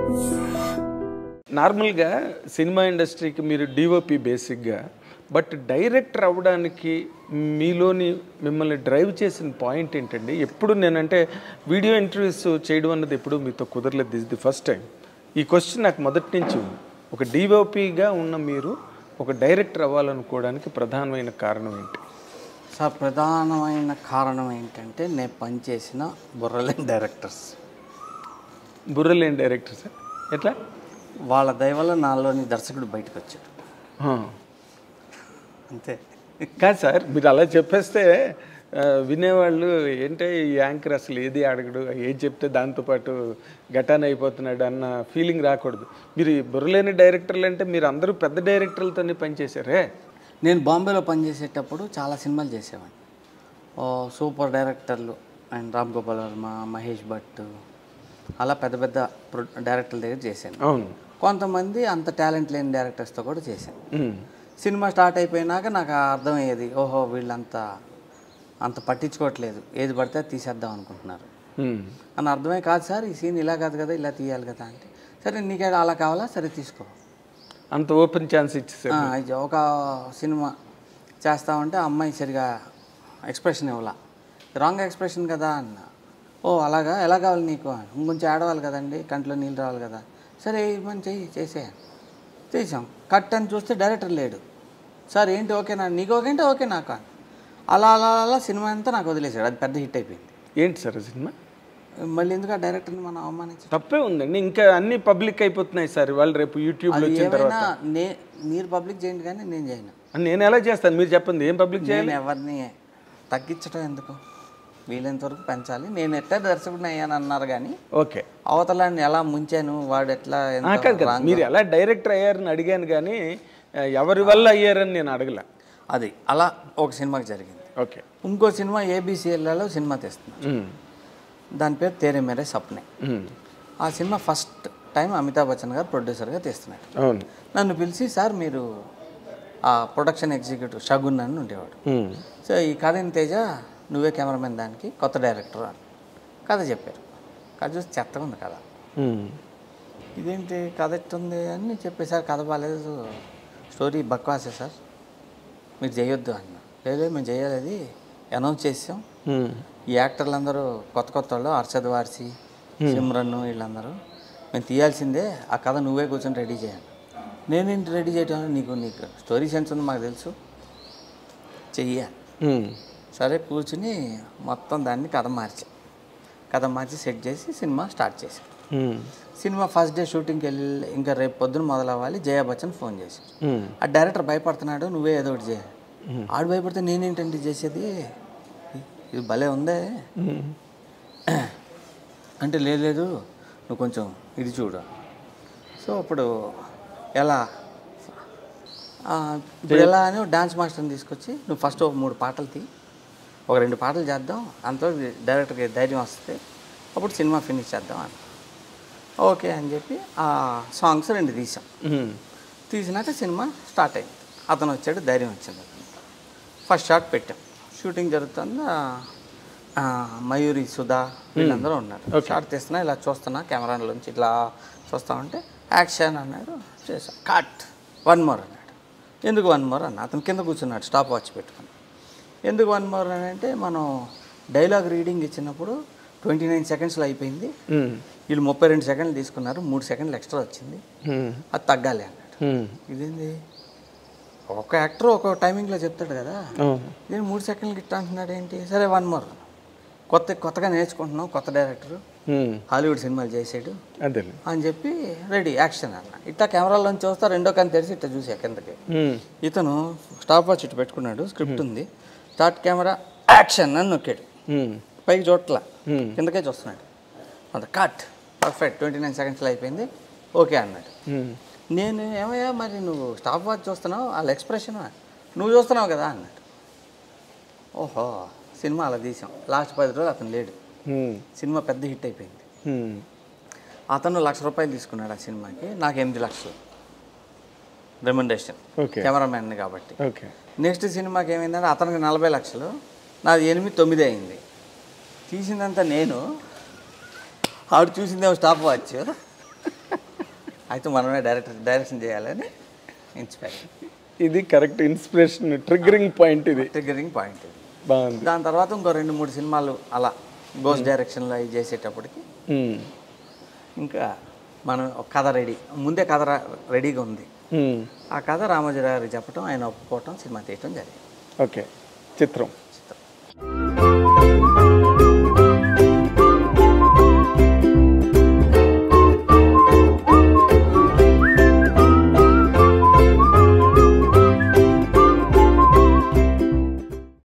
నార్మల్గా సినిమా ఇండస్ట్రీకి మీరు డిఓపి బేసిక్గా బట్ డైరెక్టర్ అవ్వడానికి మీలోని మిమ్మల్ని డ్రైవ్ చేసిన పాయింట్ ఏంటండి ఎప్పుడు నేనంటే వీడియో ఇంటర్వ్యూస్ చేయడం అన్నది ఎప్పుడు మీతో కుదరలేదు దిస్ ది ఫస్ట్ టైం ఈ క్వశ్చన్ నాకు మొదటి నుంచి ఉంది ఒక డిఓపిగా ఉన్న మీరు ఒక డైరెక్టర్ అవ్వాలనుకోవడానికి ప్రధానమైన కారణం ఏంటి సార్ ప్రధానమైన కారణం ఏంటంటే నేను పనిచేసిన బుర్రలేని డైరెక్టర్స్ బుర్రలేని డైరెక్టర్ సార్ ఎట్లా వాళ్ళ దయ వల్ల నాలోని దర్శకుడు బయటకు వచ్చాడు ఆ. అంతే కాదు సార్ మీరు అలా చెప్పేస్తే ఆ, వినేవాళ్ళు ఏంటే ఈ యాంకర్ అసలు ఏది అడగడు ఏది చెప్తే దాంతోపాటు గటాన్ అయిపోతున్నాడు అన్న ఫీలింగ్ రాకూడదు మీరు ఈ బుర్రలేని డైరెక్టర్లు అంటే మీరు అందరూ పెద్ద డైరెక్టర్లతోనే పనిచేశారే నేను బాంబేలో పనిచేసేటప్పుడు చాలా సినిమాలు చేసేవాడిని ఓ సూపర్ డైరెక్టర్లు అండ్ రామ్ గోపాల్ వర్మ మహేష్ భట్ అలా పెద్ద పెద్ద ప్రొ డైరెక్టర్ల దగ్గర చేశాను అవును కొంతమంది అంత టాలెంట్ లేని డైరెక్టర్స్తో కూడా చేశాను ఉమ్. సినిమా స్టార్ట్ అయిపోయినాక నాకు అర్థమయ్యేది ఓహో వీళ్ళంతా అంత పట్టించుకోవట్లేదు ఏది పడితే అది తీసేద్దాం అనుకుంటున్నారు ఉమ్. అని అర్థమే కాదు సార్ ఈ సీన్ ఇలా కాదు కదా ఇలా తీయాలి కదా అంటే సరే నీకే అలా కావాలా సరే తీసుకో అంత ఓపెన్ ఛాన్స్ ఇచ్చేసారు ఆ, ఇది ఒక సినిమా చేస్తామంటే ఆ అమ్మాయి సరిగా ఎక్స్ప్రెషన్ ఇవ్వాల రాంగ్ ఎక్స్ప్రెషన్ కదా అన్న ఓ అలాగా ఎలా కావాలి నీకు అని. ఇంకొంచెం ఆడవాలి కదండి కంట్లో నీళ్ళు రావాలి కదా సరే ఇవ్వని చెయ్యి చేసేయాలి చేసాం కట్ అని చూస్తే డైరెక్టర్ లేడు సార్ ఏంటి ఓకేనా నీకు ఓకే అంటే ఓకే నాకు అని. అలా అలా అలా సినిమా అంతా నాకు వదిలేశాడు అది పెద్ద హిట్ అయిపోయింది ఏంటి సార్ ఆ సినిమా మళ్ళీ ఎందుకు ఆ డైరెక్టర్ని మనం అవమానించాం తప్పే ఉందండి ఇంకా అన్ని పబ్లిక్ అయిపోతున్నాయి సార్ వాళ్ళు రేపు యూట్యూబ్లో అది వచ్చిన తర్వాత ఏమైనా నే మీరు పబ్లిక్ చేయండి కానీ నేను చేయను నేను ఎలా చేస్తాను మీరు చెప్పండి ఏం పబ్లిక్ చేయాలి నేను ఎవరిని తగ్గించడం ఎందుకు వీలైనంత వరకు పెంచాలి నేను ఎట్లా దర్శకుడిని అయ్యాను అన్నారు కానీ ఓకే అవతలాన్ని ఎలా ముంచాను వాడు ఎట్లా ఎంత ఆ, కాదు కదా wrong- మీరు ఎలా డైరెక్టర్ అయ్యారని అడిగాను కానీ ఆ, ఎవరి వల్ల అయ్యారని నేను అడగల అది అలా ఒక సినిమాకి జరిగింది ఓకే ఇంకో సినిమా ఏబిసిఎల్లలో సినిమా తీస్తున్నాను ఉమ్. దాని పేరు తేరే మేరే సప్నే ఉమ్. ఆ సినిమా ఫస్ట్ టైం అమితాబ్ బచ్చన్ గారు ప్రొడ్యూసర్గా తీస్తున్నాడు అవును నన్ను పిలిచి సార్ మీరు ఆ ప్రొడక్షన్ ఎగ్జిక్యూటివ్ షగున్ అని ఉండేవాడు ఉమ్. సో ఈ కథని తేజ నువ్వే కెమెరామెన్ దానికి కొత్త డైరెక్టర్ అని కథ చెప్పారు కథ చూసి చెత్తగా ఉంది కథ ఉమ్. ఇదేంటి కథ ఎట్టుంది అని చెప్పేసారు కథ బాగాలేదు స్టోరీ బక్వాసే సార్ మీరు చేయొద్దు అన్న లేదు మేము చేయాలి అది అనౌన్స్ చేసాం ఉమ్. ఈ యాక్టర్లు అందరూ కొత్త కొత్త వాళ్ళు అర్షద్ వార్సి సిమ్రన్ వీళ్ళందరూ మేము తీయాల్సిందే ఆ కథ నువ్వే కూర్చొని రెడీ చేయాలి నేనేంటి రెడీ చేయటం నీకు నీకు స్టోరీ సెన్స్ ఉంది మాకు తెలుసు చెయ్యాలి ఉమ్. సరే కూర్చుని మొత్తం దాన్ని కథ మార్చా కథ మార్చి సెట్ చేసి సినిమా స్టార్ట్ చేశాం ఉమ్. సినిమా ఫస్ట్ డే షూటింగ్కి వెళ్ళి ఇంకా రేపు పొద్దున మొదలవ్వాలి జయా బచ్చన్ ఫోన్ చేసి ఉమ్. ఆ డైరెక్టర్ భయపడుతున్నాడు నువ్వే ఏదో ఒకటి చేయాలి ఆడు భయపడితే నేనేంటండి చేసేది ఇది భలే ఉందే ఉమ్. అంటే లేదు లేదు నువ్వు కొంచెం ఇది చూడు సో ఇప్పుడు ఎలా ఆ, ఇప్పుడు ఎలా అని డాన్స్ మాస్టర్ని తీసుకొచ్చి నువ్వు ఫస్ట్ ఒక మూడు పాటలు తీ ఒక రెండు పాటలు చేద్దాం అంతలో డైరెక్టర్కి ధైర్యం వస్తే అప్పుడు సినిమా ఫినిష్ చేద్దాం అని ఓకే అని చెప్పి ఆ సాంగ్స్ రెండు తీసాం ఉమ్. తీసినాక సినిమా స్టార్ట్ అయింది అతను వచ్చాడు ధైర్యం వచ్చింది ఫస్ట్ షాట్ పెట్టాం షూటింగ్ జరుగుతుంది ఆ, ఆ, మయూరి సుధా వీళ్ళందరూ ఉన్నారు షాట్ తీస్తున్నా ఇలా చూస్తున్నా కెమెరాలోంచి ఇట్లా చూస్తా ఉంటే యాక్షన్ అన్నాడు చేసా కట్ వన్ మోర్ అన్నాడు ఎందుకు వన్ మోర్ అన్న అతను కింద కూర్చున్నాడు స్టాప్ వాచ్ పెట్టుకుని ఎందుకు వన్ మోర్ అని అంటే మనం డైలాగ్ రీడింగ్ ఇచ్చినప్పుడు ట్వంటీ నైన్ సెకండ్స్లో అయిపోయింది ఉమ్. వీళ్ళు ముప్పై రెండు సెకండ్లు తీసుకున్నారు మూడు సెకండ్లు ఎక్స్ట్రా వచ్చింది ఉమ్. అది తగ్గాలి అన్నాడు ఉమ్. ఇదేంది ఒక యాక్టర్ ఒక టైమింగ్లో చెప్తాడు కదా అవును. నేను మూడు సెకండ్లకి ఇట్లా అంటున్నాడు ఏంటి సరే వన్ మోర్ కొత్త కొత్తగా నేర్చుకుంటున్నాం కొత్త డైరెక్టర్ ఉమ్. హాలీవుడ్ సినిమాలు చేసాడు అదేలే అని చెప్పి రెడీ యాక్షన్ అన్న ఇట్లా కెమెరాలోంచి చూస్తా రెండో కని తెరిచి ఇట్లా చూసా కిందకి ఉమ్. ఇతను స్టాప్ వాచ్ ఇటు పెట్టుకున్నాడు స్క్రిప్ట్ ఉంది స్టార్ట్ కెమెరా యాక్షన్ అని నొక్కాడు ఉమ్. పైకి చూడట్లా Hmm. కిందకే చూస్తున్నాడు అంత కట్ పర్ఫెక్ట్ ట్వంటీ నైన్ సెకండ్స్లో అయిపోయింది ఓకే అన్నాడు ఉమ్. నేను ఏమయ్యా మరి నువ్వు స్టాప్ వాచ్ చూస్తున్నావు వాళ్ళ ఎక్స్ప్రెషన్ నువ్వు చూస్తున్నావు కదా అన్నాడు ఓహో సినిమా అలా తీసాం లాస్ట్ పది రోజులు అతను లేడు ఉమ్. సినిమా పెద్ద హిట్ అయిపోయింది ఉమ్. అతను లక్ష రూపాయలు తీసుకున్నాడు ఆ సినిమాకి నాకు ఎనిమిది లక్షలు రెమండేషన్ ఓకే కెమెరామ్యాన్ కాబట్టి ఓకే నెక్స్ట్ సినిమాకి ఏమైందంటే అతనికి నలభై లక్షలు నాది ఎనిమిది తొమ్మిది అయింది తీసిందంతా నేను ఆవిడ చూసిందేమో స్టాప్ వాచ్ అయితే మనమే డైరెక్టర్ డైరెక్షన్ చేయాలని ఇన్స్పైర్ ఇది కరెక్ట్ ఇన్స్పిరేషన్ ట్రిగ్గరింగ్ పాయింట్ ఇది ట్రిగరింగ్ పాయింట్ ఇది బాగుంది దాని తర్వాత ఇంకో రెండు మూడు సినిమాలు అలా గోస్ డైరెక్షన్లో అవి చేసేటప్పటికి ఉమ్. ఇంకా మనం ఒక కథ రెడీ ముందే కథ రా- రెడీగా ఉంది ఉమ్. ఆ కథ రామోజీరావు గారికి చెప్పడం ఆయన ఒప్పుకోవటం సినిమా తీయటం జరిగింది ఓకే చిత్రం